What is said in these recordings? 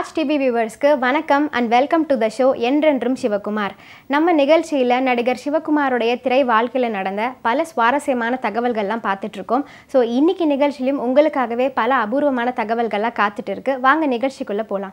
Raj TV வியூவர்ஸ்க்கு வணக்கம் and welcome to the show என்றென்றும் சிவகுமார் நம்ம நிகழ்ச்சியில் நடிகர் சிவகுமாருடைய திரை வாழ்க்கையில் நடந்த பல சுவாரஸ்யமான தகவல்கள்லாம் பார்த்துட்டு இருக்கோம் ஸோ இன்னைக்கு நிகழ்ச்சியிலும் உங்களுக்காகவே பல அபூர்வமான தகவல்கள்லாம் காத்துட்டு இருக்கு வாங்க நிகழ்ச்சிக்குள்ளே போகலாம்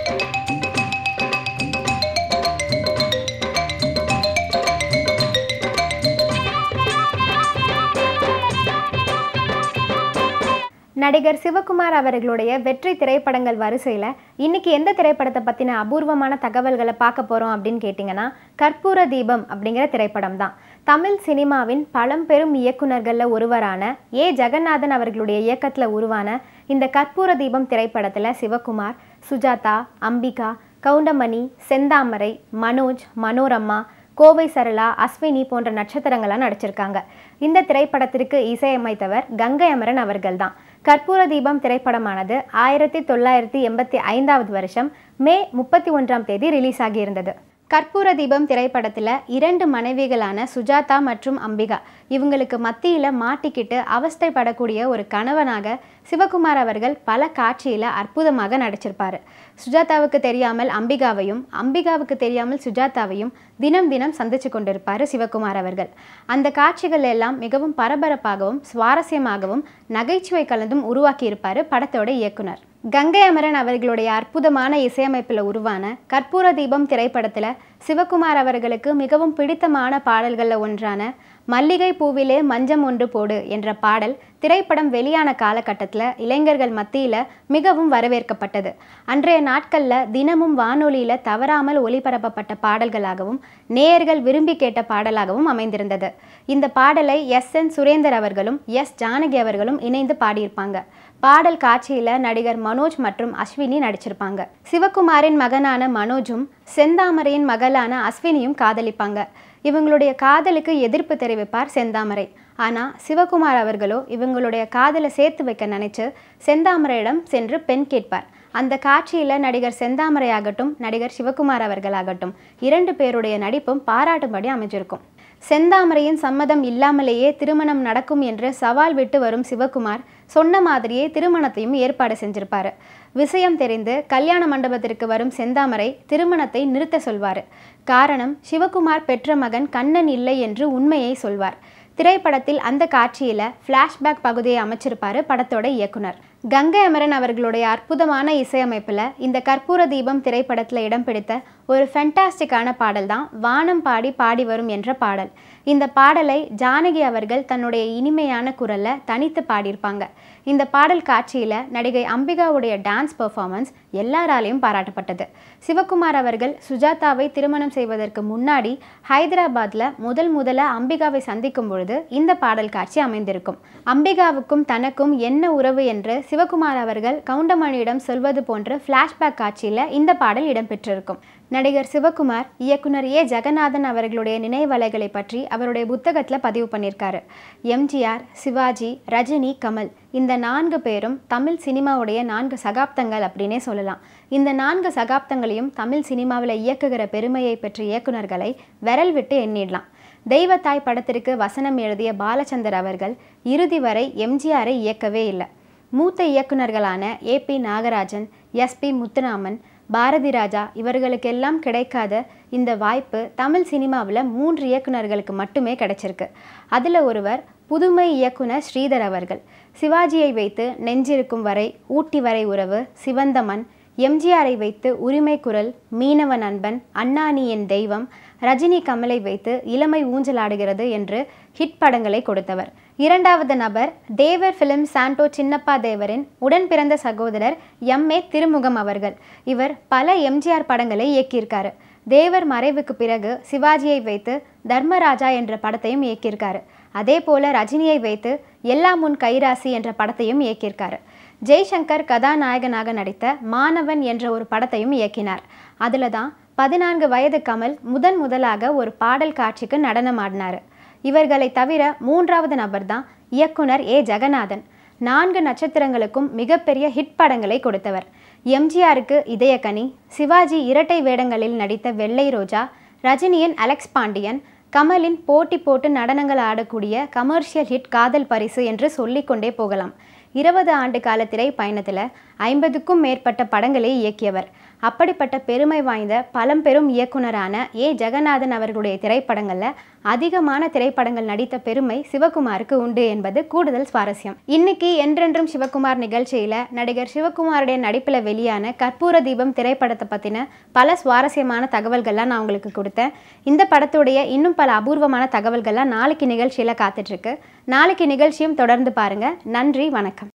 நடிகர் சிவகுமார் அவர்களுடைய வெற்றி திரைப்படங்கள் வரிசையில் இன்னைக்கு எந்த திரைப்படத்தை பற்றின அபூர்வமான தகவல்களை பார்க்க போகிறோம் அப்படின்னு கேட்டிங்கன்னா கற்பூர தீபம் அப்படிங்கிற திரைப்படம் தான் தமிழ் சினிமாவின் பழம்பெரும் இயக்குனர்களில் ஒருவரான ஏ ஜெகநாதன் அவர்களுடைய இயக்கத்தில் உருவான இந்த கற்பூர தீபம் திரைப்படத்தில் சிவகுமார் சுஜாதா அம்பிகா கவுண்டமணி செந்தாமரை மனோஜ் மனோரமா கோவை சரளா அஸ்வினி போன்ற நட்சத்திரங்களாக நடிச்சிருக்காங்க இந்த திரைப்படத்திற்கு இசையமைத்தவர் கங்கை அமரன் அவர்கள்தான் கற்பூர தீபம் திரைப்படமானது ஆயிரத்தி தொள்ளாயிரத்தி எண்பத்தி ஐந்தாவது வருஷம் மே முப்பத்தி ஒன்றாம் தேதி ரிலீஸ் ஆகியிருந்தது கற்பூர தீபம் திரைப்படத்தில் இரண்டு மனைவிகளான சுஜாதா மற்றும் அம்பிகா இவங்களுக்கு மத்தியில் மாட்டிக்கிட்டு அவஸ்தைப்படக்கூடிய ஒரு கணவனாக சிவகுமார் அவர்கள் பல காட்சியில் அற்புதமாக நடிச்சிருப்பார் சுஜாதாவுக்கு தெரியாமல் அம்பிகாவையும் அம்பிகாவுக்கு தெரியாமல் சுஜாதாவையும் தினம் தினம் சந்திச்சு கொண்டிருப்பார் சிவகுமார் அவர்கள் அந்த காட்சிகள் எல்லாம் மிகவும் பரபரப்பாகவும் சுவாரஸ்யமாகவும் நகைச்சுவை கலந்தும் உருவாக்கியிருப்பார் படத்தோட இயக்குனர் கங்கை அமரன் அவர்களுடைய அற்புதமான இசையமைப்பில் உருவான கற்பூர தீபம் திரைப்படத்தில் சிவகுமார் அவர்களுக்கு மிகவும் பிடித்தமான பாடல்களில் ஒன்றான மல்லிகை பூவிலே மஞ்சம் ஒன்று போடு என்ற பாடல் திரைப்படம் வெளியான காலகட்டத்தில் இளைஞர்கள் மத்தியில் மிகவும் வரவேற்கப்பட்டது அன்றைய நாட்களில் தினமும் வானொலியில் தவறாமல் ஒளிபரப்பப்பட்ட பாடல்களாகவும் நேயர்கள் விரும்பி கேட்ட பாடலாகவும் அமைந்திருந்தது இந்த பாடலை எஸ் என் சுரேந்தர் அவர்களும் எஸ் ஜானகி அவர்களும் இணைந்து பாடியிருப்பாங்க பாடல் காட்சியில் நடிகர் மனோஜ் மற்றும் அஸ்வினி நடிச்சிருப்பாங்க சிவகுமாரின் மகனான மனோஜும் செந்தாமரையின் மகளான அஸ்வினியும் காதலிப்பாங்க இவங்களுடைய காதலுக்கு எதிர்ப்பு தெரிவிப்பார் செந்தாமரை ஆனால் சிவகுமார் அவர்களோ இவங்களுடைய காதலை சேர்த்து வைக்க நினைச்சு செந்தாமரையிடம் சென்று பெண் கேட்பார் அந்த காட்சியில் நடிகர் செந்தாமரை ஆகட்டும் நடிகர் சிவகுமார் அவர்களாகட்டும் இரண்டு பேருடைய நடிப்பும் பாராட்டும்படி அமைஞ்சிருக்கும் செந்தாமரையின் சம்மதம் இல்லாமலேயே திருமணம் நடக்கும் என்று சவால் விட்டு வரும் சிவகுமார் சொன்ன மாதிரியே திருமணத்தையும் ஏற்பாடு செஞ்சிருப்பாரு விஷயம் தெரிந்து கல்யாண மண்டபத்திற்கு வரும் செந்தாமரை திருமணத்தை நிறுத்த சொல்வார் காரணம் சிவகுமார் பெற்ற மகன் கண்ணன் இல்லை என்று உண்மையை சொல்வார் திரைப்படத்தில் அந்த காட்சியில் ஃப்ளாஷ்பேக் பகுதியை அமைச்சிருப்பாரு படத்தோட இயக்குனர் கங்கை அமரன் அவர்களுடைய அற்புதமான இசையமைப்பில் இந்த கற்பூர தீபம் திரைப்படத்தில் இடம் பிடித்த ஒரு ஃபென்டாஸ்டிக்கான பாடல் தான் வானம் பாடி பாடி வரும் என்ற பாடல் இந்த பாடலை ஜானகி அவர்கள் தன்னுடைய இனிமையான குரலில் தனித்து பாடியிருப்பாங்க இந்த பாடல் காட்சியில் நடிகை அம்பிகாவுடைய டான்ஸ் பெர்ஃபார்மன்ஸ் எல்லாராலையும் பாராட்டப்பட்டது சிவகுமார் அவர்கள் சுஜாதாவை திருமணம் செய்வதற்கு முன்னாடி ஹைதராபாத்தில் முதல் முதல அம்பிகாவை சந்திக்கும் பொழுது இந்த பாடல் காட்சி அமைந்திருக்கும் அம்பிகாவுக்கும் தனக்கும் என்ன உறவு என்று சிவகுமார் அவர்கள் கவுண்டமணியிடம் சொல்வது போன்ற ஃப்ளாஷ்பேக் காட்சியில் இந்த பாடல் இடம்பெற்றிருக்கும் நடிகர் சிவகுமார் இயக்குனர் ஏ ஜெகநாதன் அவர்களுடைய நினைவலைகளை பற்றி அவருடைய புத்தகத்தில் பதிவு பண்ணியிருக்காரு எம்ஜிஆர் சிவாஜி ரஜினி கமல் இந்த நான்கு பேரும் தமிழ் சினிமாவுடைய நான்கு சகாப்தங்கள் அப்படின்னே சொல்லலாம் இந்த நான்கு சகாப்தங்களையும் தமிழ் சினிமாவில் இயக்குகிற பெருமையை பெற்ற இயக்குனர்களை விரல் விட்டு எண்ணிடலாம் தெய்வத்தாய் படத்திற்கு வசனம் எழுதிய பாலச்சந்தர் அவர்கள் இறுதி வரை எம்ஜிஆரை இயக்கவே இல்லை மூத்த இயக்குனர்களான A P Nagarajan SP Muthuraman Bharathi Raja இவர்களுக்கெல்லாம் கிடைக்காத இந்த வாய்ப்பு தமிழ் சினிமாவில் மூன்று இயக்குனர்களுக்கு மட்டுமே கிடைச்சிருக்கு அதில் ஒருவர் புதுமை இயக்குனர் ஸ்ரீதர் அவர்கள் சிவாஜியை வைத்து நெஞ்சிருக்கும் வரை ஊட்டி வரை உறவு சிவந்தமன் எம்ஜிஆரை வைத்து உரிமை குரல் மீனவ நண்பன் அண்ணாணி என் தெய்வம் ரஜினி கமலை வைத்து இளமை ஊஞ்சலாடுகிறது என்று ஹிட் படங்களை கொடுத்தவர் இரண்டாவது நபர் தேவர் ஃபிலிம் சாண்டோ சின்னப்பா தேவரின் உடன் பிறந்த சகோதரர் எம் ஏ திருமுகம் அவர்கள் இவர் பல எம்ஜிஆர் படங்களை இயக்கியிருக்காரு தேவர் மறைவுக்கு பிறகு சிவாஜியை வைத்து தர்மராஜா என்ற படத்தையும் இயக்கியிருக்காரு அதே போல ரஜினியை வைத்து எல்லாம் முன் கைராசி என்ற படத்தையும் இயக்கியிருக்காரு ஜெய்சங்கர் கதாநாயகனாக நடித்த மாணவன் என்ற ஒரு படத்தையும் இயக்கினார் அதில் தான் பதினான்கு வயது கமல் முதன் முதலாக ஒரு பாடல் காட்சிக்கு நடனம் ஆடினார் இவர்களை தவிர மூன்றாவது நபர் தான் இயக்குனர் ஏ ஜெகநாதன் நான்கு நட்சத்திரங்களுக்கும் மிகப்பெரிய ஹிட் படங்களை கொடுத்தவர் எம்ஜிஆருக்கு இதயக்கனி சிவாஜி இரட்டை வேடங்களில் நடித்த வெள்ளை ரோஜா ரஜினியின் அலெக்ஸ் பாண்டியன் கமலின் போட்டி போட்டு நடனங்கள் ஆடக்கூடிய கமர்ஷியல் ஹிட் காதல் பரிசு என்று சொல்லிக்கொண்டே போகலாம் இருபது ஆண்டு கால திரை பயணத்தில் ஐம்பதுக்கும் மேற்பட்ட படங்களை இயக்கியவர் அப்படிப்பட்ட பெருமை வாய்ந்த பழம்பெரும் இயக்குனரான ஏ ஜெகநாதன் அவர்களுடைய திரைப்படங்களில் அதிகமான திரைப்படங்கள் நடித்த பெருமை சிவகுமாருக்கு உண்டு என்பது கூடுதல் சுவாரஸ்யம் இன்னைக்கு என்றென்றும் சிவகுமார் நிகழ்ச்சியில் நடிகர் சிவகுமாருடைய நடிப்பில் வெளியான கற்பூர தீபம் திரைப்படத்தை பற்றின பல சுவாரஸ்யமான தகவல்கள்லாம் நான் உங்களுக்கு கொடுத்தேன் இந்த படத்துடைய இன்னும் பல அபூர்வமான தகவல்கள்லாம் நாளைக்கு நிகழ்ச்சியில் காத்துட்ருக்கு நாளைக்கு நிகழ்ச்சியும் தொடர்ந்து பாருங்கள் நன்றி வணக்கம்